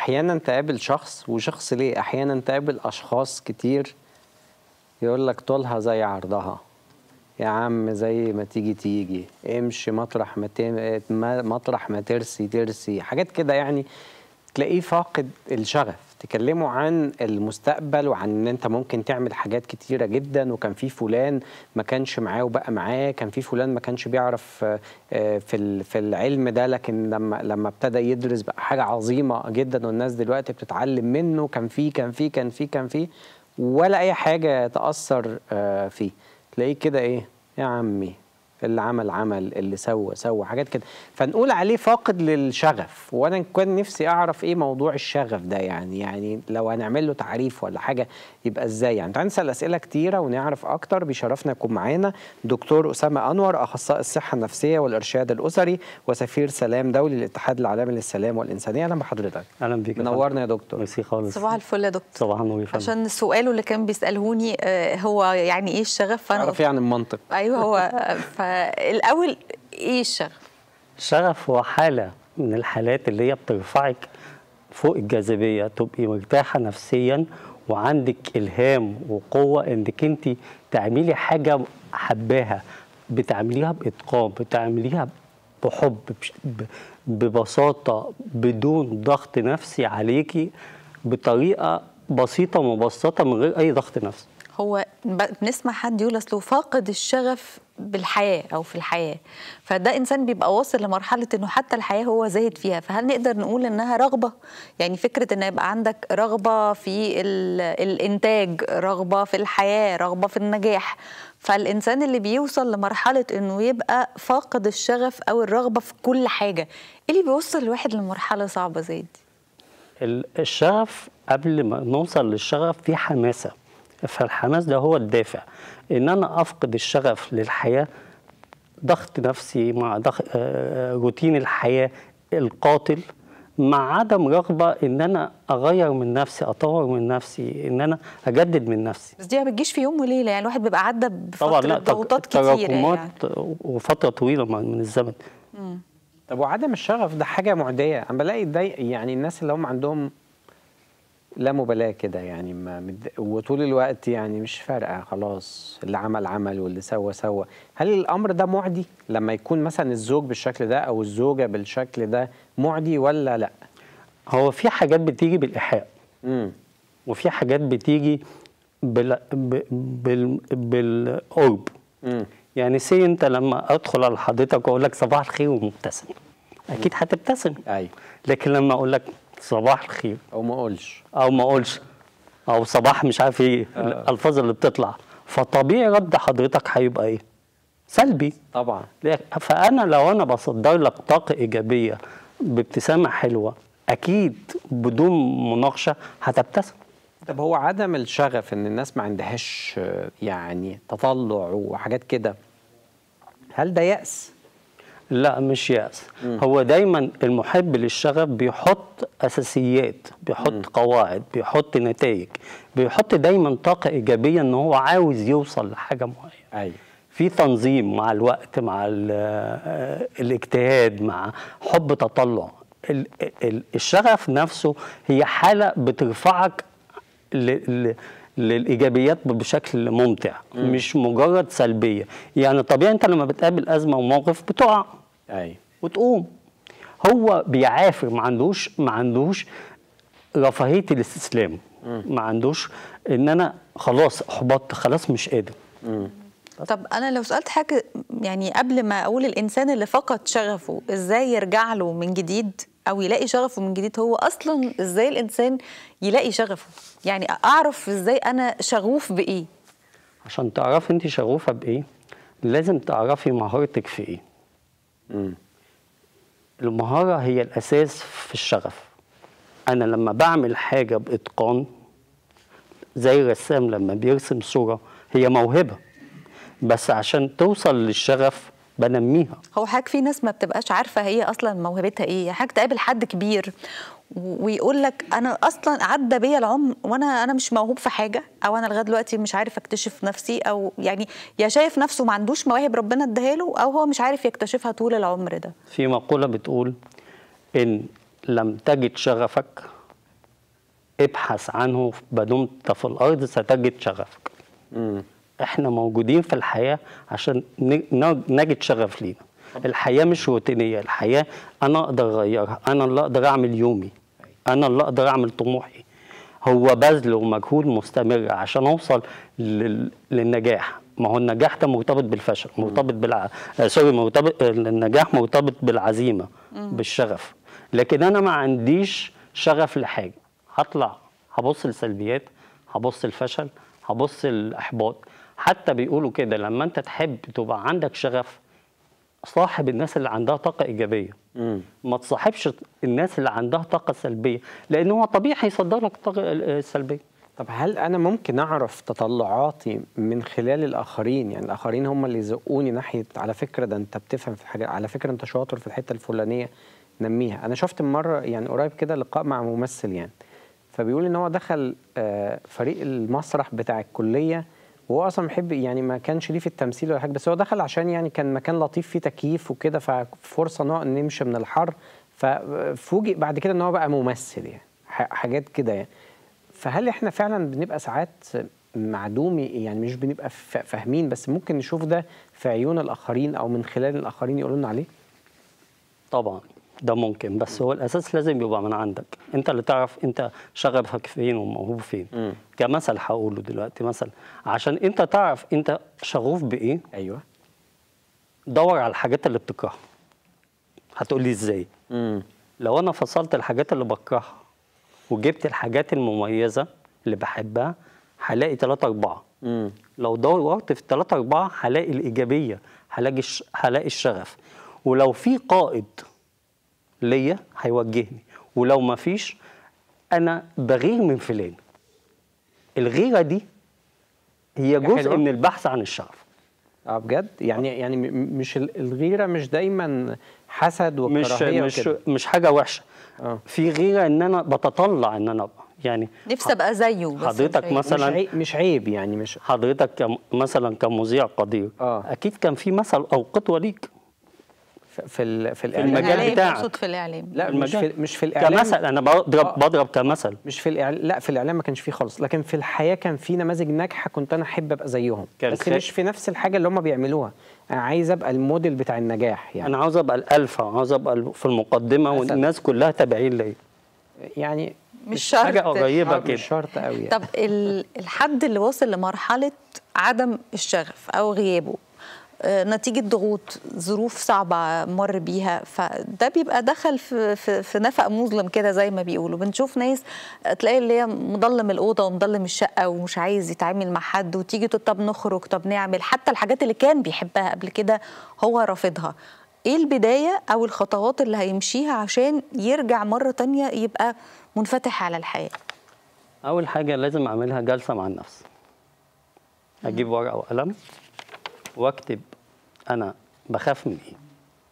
احيانا تقابل شخص وشخص ليه احيانا تقابل اشخاص كتير يقول لك طولها زي عرضها يا عم زي ما تيجي تيجي امشي مطرح ما تم... ما- مطرح ما ترسي ترسي حاجات كده يعني تلاقيه فاقد الشغف تكلموا عن المستقبل وعن ان انت ممكن تعمل حاجات كتيره جدا وكان في فلان ما كانش معاه وبقى معاه كان في فلان ما كانش بيعرف آه، آه، في ال- في العلم ده لكن لما لما ابتدى يدرس بقى حاجه عظيمه جدا والناس دلوقتي بتتعلم منه كان في كان في كان في كان في ولا اي حاجه تاثر آه، فيه تلاقيه كده ايه يا عمي اللي عمل عمل اللي سوى سوى حاجات كده فنقول عليه فاقد للشغف وانا كان نفسي اعرف ايه موضوع الشغف ده يعني يعني لو هنعمل له تعريف ولا حاجه يبقى ازاي يعني تعالى نسال اسئله كتيره ونعرف اكتر بيشرفنا يكون معانا دكتور اسامه انور اخصائي الصحه النفسيه والارشاد الاسري وسفير سلام دولي للاتحاد العالمي للسلام والانسانيه اهلا بحضرتك اهلا بيك يا منورنا يا دكتور ميرسي خالص صباح الفل يا دكتور صباح النور يا فندم عشان سؤاله اللي كان بيسالهوني آه، هو يعني ايه الشغف فانا تعرف قلت ايه عن المنطق ايوه هو فالاول ايه الشغف الشغف هو حالة من الحالات اللي هي بترفعك فوق الجاذبية تبقي مرتاحة نفسيا وعندك إلهام وقوة إنك أنت تعملي حاجة حباها بتعمليها بإتقان بتعمليها بحب بش- ب- ببساطة بدون ضغط نفسي عليكي بطريقة بسيطة مبسطة من غير أي ضغط نفسي هو ب- بنسمع حد يقول اصله فاقد الشغف بالحياه او في الحياه فده انسان بيبقى واصل لمرحله انه حتى الحياه هو زاهد فيها فهل نقدر نقول انها رغبه يعني فكره ان يبقى عندك رغبه في ال- الانتاج رغبه في الحياه رغبه في النجاح فالانسان اللي بيوصل لمرحله انه يبقى فاقد الشغف او الرغبه في كل حاجه ايه اللي بيوصل الواحد لمرحله صعبه زي دي ال- الشغف قبل ما نوصل للشغف في حماسة فالحماس ده هو الدافع ان انا افقد الشغف للحياة ضغط نفسي مع ضغط آه، روتين الحياة القاتل مع عدم رغبة ان انا اغير من نفسي اطور من نفسي ان انا اجدد من نفسي بس دي ما بتجيش في يوم وليله يعني الواحد بيبقى عدى طبعا بفتره لا ضغوطات تك- كتيره تراكمات يعني. وفترة طويلة من من الزمن طب وعدم الشغف ده حاجة معدية أنا بلاقي ده يعني الناس اللي هم عندهم لا مبالاة كده يعني ما مد... وطول الوقت يعني مش فارقة خلاص اللي عمل عمل واللي سوى سوى هل الأمر ده معدي لما يكون مثلا الزوج بالشكل ده أو الزوجة بالشكل ده معدي ولا لا؟ هو في حاجات بتيجي بالإيحاء امم وفي حاجات بتيجي بال... ب- بال... بالقرب امم يعني سي انت لما ادخل على حضرتك واقول لك صباح الخير ومبتسم اكيد هتبتسم أيوه لكن لما اقول لك صباح الخير أو ما أقولش او ما اقولش او صباح مش عارف ايه الالفاظ اللي بتطلع فطبيعي رد حضرتك هيبقى ايه سلبي طبعا لك- فانا لو انا بصدر لك طاقه ايجابيه بابتسامه حلوه اكيد بدون مناقشه هتبتسم طب هو عدم الشغف ان الناس ما عندهاش آه، يعني تطلع وحاجات كده هل ده يأس؟ لا مش يأس هو دايما المحب للشغف بيحط أساسيات بيحط قواعد بيحط نتائج بيحط دايما طاقة إيجابية إن هو عاوز يوصل لحاجة معينة أيوه في تنظيم مع الوقت مع ال- آه، الاجتهاد مع حب تطلع ال- ال- الشغف نفسه هي حالة بترفعك ل- ل- للايجابيات بشكل ممتع مش مجرد سلبيه يعني طبيعي انت لما بتقابل ازمه وموقف بتقع أيوه وتقوم هو بيعافر ما عندوش ما عندوش رفاهيه الاستسلام ما عندوش ان انا خلاص احبطت خلاص مش قادر طب انا لو سالت حاجه يعني قبل ما اقول الانسان اللي فقد شغفه ازاي يرجع له من جديد او يلاقي شغفه من جديد هو اصلا ازاي الانسان يلاقي شغفه يعني اعرف ازاي انا شغوف بايه عشان تعرفي انت شغوفه بايه لازم تعرفي مهارتك في ايه امم المهاره هي الاساس في الشغف انا لما بعمل حاجه باتقان زي الرسام لما بيرسم صوره هي موهبه بس عشان توصل للشغف بنميها هو حاجة في ناس ما بتبقاش عارفة هي أصلا موهبتها إيه حاجة تقابل حد كبير و- ويقول لك أنا أصلا عدى بيا العمر وأنا أنا مش موهوب في حاجة أو أنا لغاية دلوقتي مش عارف أكتشف نفسي أو يعني يا شايف نفسه ما عندوش مواهب ربنا اداها له أو هو مش عارف يكتشفها طول العمر ده في مقولة بتقول إن لم تجد شغفك ابحث عنه ما دمت في الارض ستجد شغفك مم. احنا موجودين في الحياه عشان ن- ن- نجد شغف لينا الحياه مش روتينيه الحياه انا اقدر اغيرها انا اللي اقدر اعمل يومي انا اللي اقدر اعمل طموحي هو بذل ومجهود مستمر عشان اوصل لل- للنجاح ما هو النجاح ده مرتبط بالفشل مرتبط بالع... آه، سوري مرتبط آه، النجاح مرتبط بالعزيمه بالشغف لكن انا ما عنديش شغف لحاجه هطلع هبص لسلبيات هبص الفشل هبص الاحباط حتى بيقولوا كده لما انت تحب تبقى عندك شغف صاحب الناس اللي عندها طاقه ايجابيه مم. ما تصاحبش الناس اللي عندها طاقه سلبيه لان هو طبيعي هيصدر لك الطاقه السلبيه طب هل انا ممكن اعرف تطلعاتي من خلال الاخرين يعني الاخرين هم اللي يزقوني ناحيه على فكره ده انت بتفهم في الحاجه على فكره انت شاطر في الحته الفلانيه نميها انا شفت مره يعني قريب كده لقاء مع ممثل يعني فبيقول ان هو دخل آه، فريق المسرح بتاع الكليه وهو اصلا بيحب يعني ما كانش ليه في التمثيل ولا حاجه بس هو دخل عشان يعني كان مكان لطيف فيه تكييف وكده ففرصه ان هو نمشي من الحر ففوجئ بعد كده ان هو بقى ممثل يعني ح- حاجات كده يعني فهل احنا فعلا بنبقى ساعات معدومي يعني مش بنبقى ف- فاهمين بس ممكن نشوف ده في عيون الاخرين او من خلال الاخرين يقولوا لنا عليه طبعا ده ممكن بس هو الاساس لازم يبقى من عندك انت اللي تعرف انت شغفك فين وموهوب فين مم. كمثل هقوله دلوقتي مثلا عشان انت تعرف انت شغوف بايه ايوه دور على الحاجات اللي بتكرهها هتقول لي ازاي امم لو انا فصلت الحاجات اللي بكرهها وجبت الحاجات المميزه اللي بحبها هلاقي ثلاثة أربعة امم لو دورت في ثلاثة أربعة هلاقي الإيجابية هلاقي الش... هلاقي الشغف ولو في قائد ليا هيوجهني ولو ما فيش أنا بغير من فلان الغيرة دي هي حاجة جزء حلوة. من البحث عن الشغف اه بجد يعني يعني م- م- مش ال- الغيره مش دايما حسد مش وكراهيه مش وكده مش حاجة وحشة اه في غيرة إن أنا بتطلع إن أنا أبقى يعني نفسي ابقى زيه بس حضرتك مش هي. مثلا- مش عيب مش عيب يعني مش حضرتك كم مثلا كمذيع قدير آه. أكيد كان في مثل أو قدوة ليك ف- في ال- في المجال الاعلام الإعلام، بتاعك. مقصود في الاعلام لا مش المجال. في مش في الاعلام كمثل انا بضرب آه. بضرب كمثل مش في الإعلام لا في الاعلام ما كانش فيه خالص لكن في الحياه كان في نماذج ناجحه كنت انا احب ابقى زيهم كان بس في- مش في نفس الحاجه اللي هم بيعملوها انا عايز ابقى الموديل بتاع النجاح يعني انا عاوز ابقى الالفا عاوز ابقى في المقدمه مثلا. والناس كلها تابعين ليا يعني مش شرط حاجه قريبه آه، كده مش شرط قوي يعني. طب ال- الحد اللي واصل لمرحلة عدم الشغف أو غيابه آه، نتيجة ضغوط ظروف صعبة مر بيها فده بيبقى دخل في, في, في نفق مظلم كده زي ما بيقولوا بنشوف ناس تلاقي اللي هي مضلم الأوضة ومضلم الشقة ومش عايز يتعامل مع حد وتيجي تقول طب نخرج طب نعمل حتى الحاجات اللي كان بيحبها قبل كده هو رافضها ايه البداية أو الخطوات اللي هيمشيها عشان يرجع مرة تانية يبقى منفتح على الحياة اول حاجه لازم اعملها جلسه مع النفس اجيب ورقه وقلم واكتب انا بخاف من ايه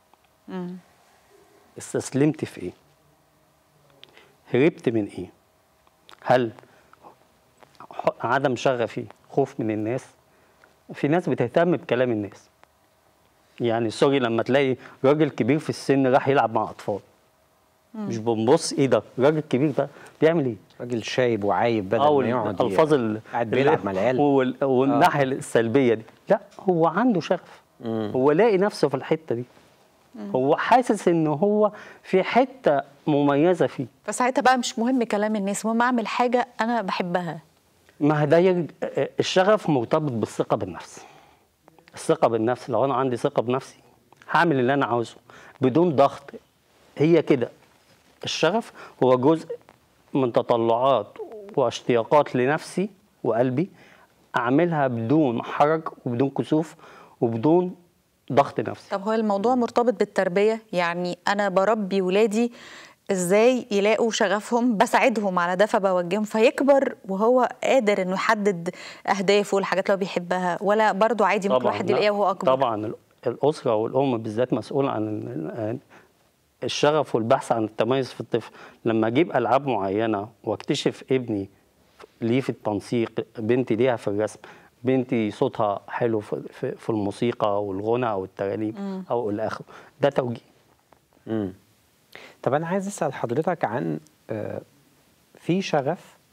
استسلمت في ايه هربت من ايه هل ح- عدم شغفي خوف من الناس في ناس بتهتم بكلام الناس يعني سوري لما تلاقي راجل كبير في السن راح يلعب مع اطفال مش بنبص ايه ده الراجل الكبير ده بيعمل ايه راجل شايب وعايب بدل اه ما يقعد الالفاظ ال- قاعد بيلعب مع العيال وال- والناحيه السلبيه دي لا هو عنده شغف هو لاقي نفسه في الحته دي هو حاسس ان هو في حته مميزه فيه فساعتها بقى مش مهم كلام الناس المهم اعمل حاجه انا بحبها ما ده يرج... الشغف مرتبط بالثقه بالنفس الثقه بالنفس لو انا عندي ثقه بنفسي هعمل اللي انا عاوزه بدون ضغط هي كده الشغف هو جزء من تطلعات واشتياقات لنفسي وقلبي اعملها بدون حرج وبدون كسوف وبدون ضغط نفسي طب هو الموضوع مرتبط بالتربيه يعني انا بربي ولادي ازاي يلاقوا شغفهم بساعدهم على ده فبوجههم فيكبر وهو قادر انه يحدد اهدافه والحاجات اللي هو بيحبها ولا برضه عادي ممكن واحد لا، يلاقيها وهو اكبر طبعا ال- الاسره والام بالذات مسؤوله عن ال- الشغف والبحث عن التميز في الطفل لما اجيب العاب معينه واكتشف ابني ليه في التنسيق بنتي ليها في الرسم بنتي صوتها حلو في, في, في الموسيقى والغنى او الترانيم او الاخر ده توجيه مم. طب انا عايز اسال حضرتك عن آه، في شغف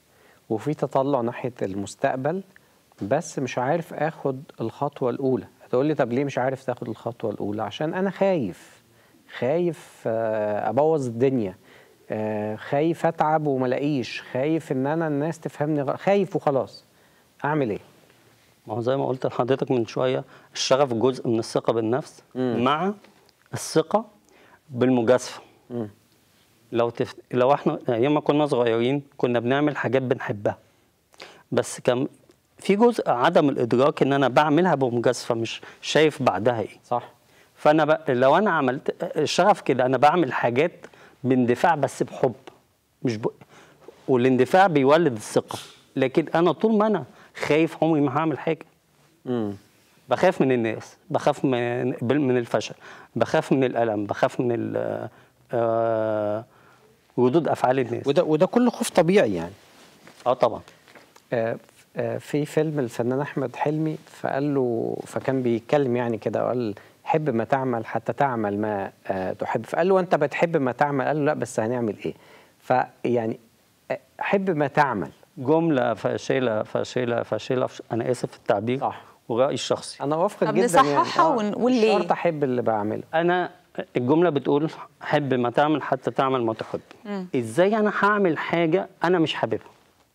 وفي تطلع ناحيه المستقبل بس مش عارف اخد الخطوه الاولى هتقول لي طب ليه مش عارف تاخد الخطوه الاولى عشان انا خايف خايف آه، ابوظ الدنيا آه، خايف اتعب وما الاقيش خايف ان انا الناس تفهمني غ... خايف وخلاص اعمل ايه ما هو زي ما قلت لحضرتك من شويه الشغف جزء من الثقه بالنفس مم. مع الثقه بالمجازفه مم. لو تف... لو احنا ايام ما كنا صغيرين كنا بنعمل حاجات بنحبها بس كان في جزء عدم الادراك ان انا بعملها بمجازفه مش شايف بعدها ايه صح فانا ب... لو انا عملت الشغف كده انا بعمل حاجات باندفاع بس بحب مش ب... والاندفاع بيولد الثقه لكن انا طول ما انا خايف عمري ما هعمل حاجه مم. بخاف من الناس بخاف من بال- من الفشل بخاف من الالم بخاف من ال- آه، ردود افعال الناس وده وده كله خوف طبيعي يعني اه طبعا آه، آه، في فيلم الفنان احمد حلمي فقال له فكان بيتكلم يعني كده وقال حب ما تعمل حتى تعمل ما آه، تحب فقال له انت بتحب ما تعمل قال له لا بس هنعمل ايه فيعني آه، حب ما تعمل جمله فاشله فاشله فاشله انا اسف في التعبير صح. ورايي الشخصي انا وافقك طب جدا نصححها آه، ونقول مش ليه؟ شرط احب اللي بعمله انا الجمله بتقول حب ما تعمل حتى تعمل ما تحب ازاي انا هعمل حاجه انا مش حاببها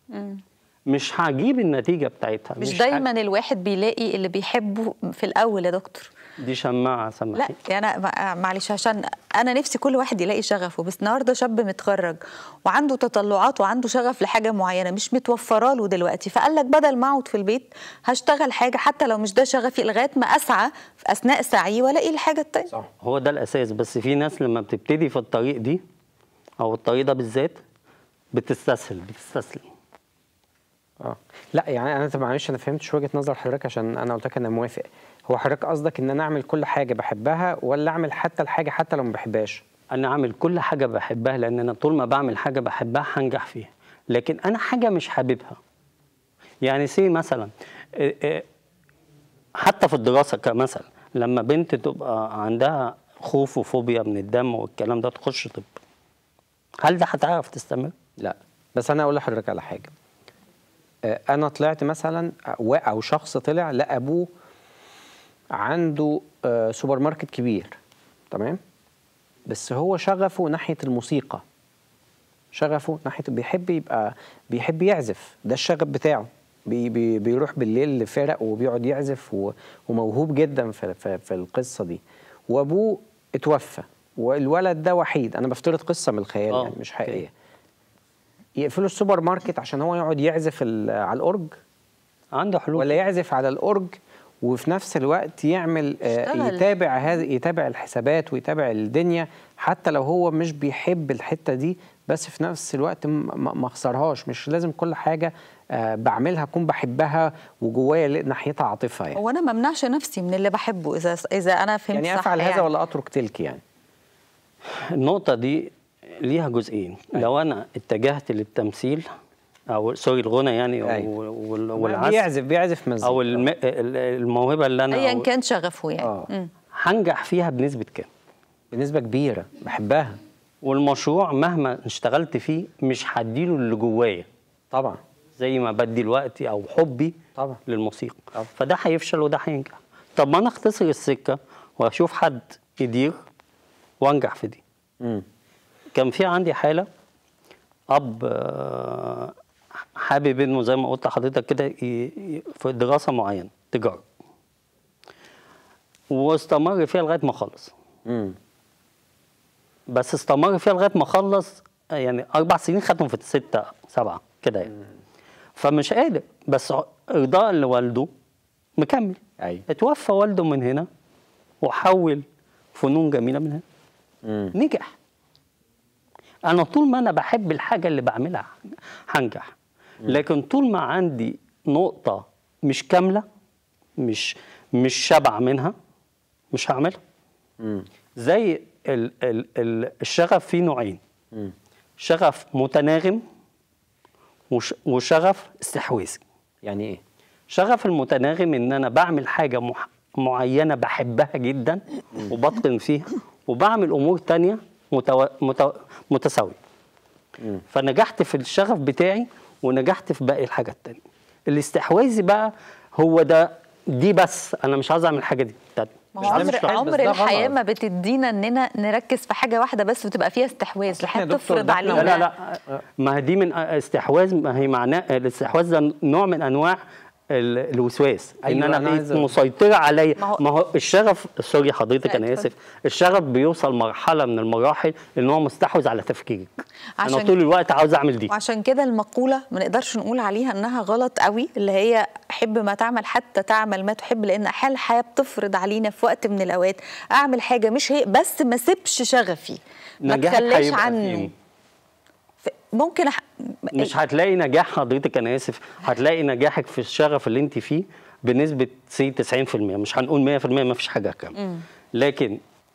مش هجيب النتيجه بتاعتها مش ه- دايما الواحد بيلاقي اللي بيحبه في الاول يا دكتور دي شماعه لا سامحني يعني انا مع- معلش عشان انا نفسي كل واحد يلاقي شغفه بس النهارده شاب متخرج وعنده تطلعات وعنده شغف لحاجه معينه مش متوفره له دلوقتي فقال لك بدل ما اقعد في البيت هشتغل حاجه حتى لو مش ده شغفي لغايه ما اسعى في اثناء سعي والاقي الحاجه التانيه صح هو ده الاساس بس في ناس لما بتبتدي في الطريق دي او الطريق ده بالذات بتستسهل بتستسلم اه لا يعني انا طب معلش انا فهمتش وجهه نظر حضرتك عشان انا قلت لك انا موافق هو حضرتك قصدك ان انا اعمل كل حاجه بحبها ولا اعمل حتى الحاجه حتى لو ما بحبهاش انا اعمل كل حاجه بحبها لان انا طول ما بعمل حاجه بحبها هنجح فيها لكن انا حاجه مش حاببها يعني سي مثلا إيه إيه، حتى في الدراسه كمثل لما بنت تبقى عندها خوف وفوبيا من الدم والكلام ده تخش طب هل ده هتعرف تستمر لا بس انا اقول لحضرتك على حاجه آه، انا طلعت مثلا و- او شخص طلع لقى ابوه عنده آه، سوبر ماركت كبير تمام بس هو شغفه ناحيه الموسيقى شغفه ناحيه بيحب يبقى بيحب يعزف ده الشغف بتاعه بي بي بيروح بالليل لفرق وبيقعد يعزف و- وموهوب جدا في, في, في القصه دي وابوه اتوفى والولد ده وحيد انا بفترض قصه من الخيال آه، يعني مش أوكي. حقيقيه يقفلوا السوبر ماركت عشان هو يقعد يعزف ال- على الاورج عنده حلول ولا يعزف على الاورج وفي نفس الوقت يعمل آه، يشتغل. يتابع هذا يتابع الحسابات ويتابع الدنيا حتى لو هو مش بيحب الحته دي بس في نفس الوقت م- م- ما اخسرهاش مش لازم كل حاجه آه، بعملها اكون بحبها وجوايا ل- ناحيتها عاطفه يعني هو انا ما امنعش نفسي من اللي بحبه اذا اذا انا فهمت يعني صح افعل هذا يعني. ولا اترك تلك يعني النقطة دي ليها جزئين أيوة. لو أنا اتجهت للتمثيل أو سوري الغنى يعني أيوة. وال- والعزف بيعزف بيعزف مزيكا أو الم- ال- الموهبة اللي أنا ايا أو- كان شغفه يعني آه. مم. هنجح فيها بنسبة كام بنسبه كبيره بحبها والمشروع مهما اشتغلت فيه مش هديله اللي جوايا طبعا زي ما بدي الوقت أو حبي طبعا. للموسيقى طبعا. فده هيفشل وده هينجح طب ما أنا أختصر السكة وأشوف حد يدير وأنجح في دي مم. كان في عندي حاله اب آه، حابب انه زي ما قلت لحضرتك كده ي- ي- في دراسه معينه تجاره واستمر فيها لغايه ما خلص مم. بس استمر فيها لغايه ما خلص آه، يعني اربع سنين خدهم في سته سبعه كده يعني فمش قادر بس ارضاء لوالده مكمل ايوه اتوفى والده من هنا وحول فنون جميله من هنا مم. نجح انا طول ما انا بحب الحاجه اللي بعملها هنجح لكن طول ما عندي نقطه مش كامله مش مش شبع منها مش هعملها مم. زي ال ال ال الشغف فيه نوعين مم. شغف متناغم وش وشغف استحواذي يعني ايه شغف المتناغم ان انا بعمل حاجه مح... معينه بحبها جدا وبتقن فيها وبعمل امور تانية متو... مت... متساويه مم. فنجحت في الشغف بتاعي ونجحت في باقي الحاجات التانية الاستحواذي بقى هو ده دي بس انا مش عايز اعمل حاجه دي تانية ما مش هو ده مش عمر صح، بس عمر ده الحياه غلط. ما بتدينا اننا نركز في حاجه واحده بس وتبقى فيها استحواذ الحياه يا دكتور، بتفرض ده إحنا علينا لا لا لا ما هي دي من استحواذ ما هي معناه الاستحواذ ده نوع من انواع ال- الوسواس ان أيوة، انا أنا بقيت عايز أ- مسيطره عليا ما هو- ما هو الشغف سوري حضرتك لا، انا اتفضل. اسف الشغف بيوصل مرحله من المراحل ان هو مستحوذ على تفكيرك انا عشان- طول الوقت عاوز اعمل دي وعشان كده المقولة ما نقدرش نقول عليها انها غلط قوي اللي هي حب ما تعمل حتى تعمل ما تحب لان احيانا الحياة بتفرض علينا في وقت من الاوقات اعمل حاجة مش هي بس ما سيبش شغفي ما نجاحك تخلاش هيبقى عنه فين؟ ف- ممكن أح... مش هتلاقي نجاح حضرتك انا اسف هتلاقي نجاحك في الشغف اللي انت فيه بنسبه سي 90% مش هنقول 100% ما فيش حاجه كامله لكن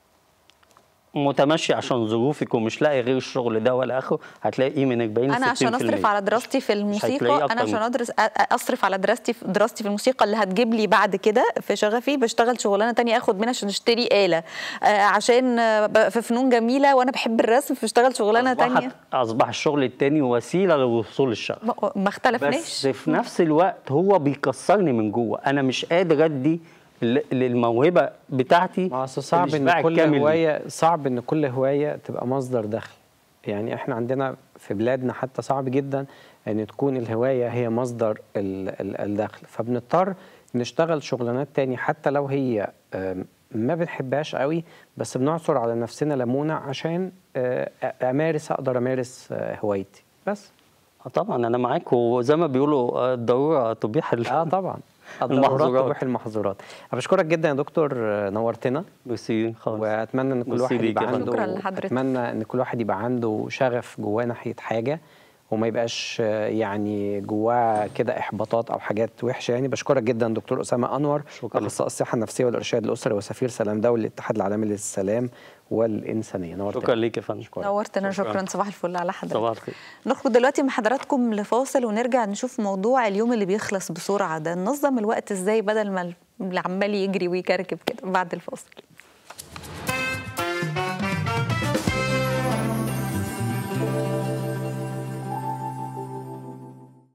متمشي عشان ظروفك ومش لاقي غير الشغل ده ولا اخره هتلاقي منك باين انا عشان 60%. اصرف على دراستي في الموسيقى هتلاقيه انا أكتر عشان من- ادرس أ- اصرف على دراستي في دراستي في الموسيقى اللي هتجيب لي بعد كده في شغفي بشتغل شغلانه تانية اخد منها عشان اشتري آلة آه، عشان آه، ب- في فنون جميله وانا بحب الرسم فبشتغل شغلانه أصبحت تانية اصبح الشغل التاني وسيله للوصول للشغف ما- ما اختلفناش بس في نفس الوقت هو بيكسرني من جوه انا مش قادر ادي ل- للموهبه بتاعتي ما أصل صعب الإشباع ان كل الكامل دي. هوايه صعب ان كل هوايه تبقى مصدر دخل يعني احنا عندنا في بلادنا حتى صعب جدا ان تكون الهوايه هي مصدر ال ال الدخل فبنضطر نشتغل شغلانات تاني حتى لو هي آم، ما بنحبهاش قوي بس بنعصر على نفسنا ليمونه عشان آه، امارس اقدر امارس آه، هوايتي بس آه طبعا انا معاك وزي ما بيقولوا آه، الضروره تبيح ال- اه طبعا الضرورات المحظورات. تبيح المحظورات أنا بشكرك جدا يا دكتور آه، نورتنا ميرسي خالص واتمنى ان كل ميرسي واحد ليك يبقى يا فندم. عنده شكراً لحضرتك. اتمنى ان كل واحد يبقى عنده شغف جواه ناحيه حاجه وما يبقاش آه، يعني جواه كده احباطات او حاجات وحشه يعني بشكرك جدا دكتور اسامه انور شكراً. اخصائي الصحه النفسيه والارشاد الاسري وسفير سلام دولي الاتحاد العالمي للسلام والانسانيه نورتنا شكرا ليك يا فندم نورتنا شكراً. شكرا صباح الفل على حضرتك صباح الخير نخرج دلوقتي مع حضراتكم لفاصل ونرجع نشوف موضوع اليوم اللي بيخلص بسرعه ده ننظم الوقت ازاي بدل ما اللي عمال يجري ويكركب كده بعد الفاصل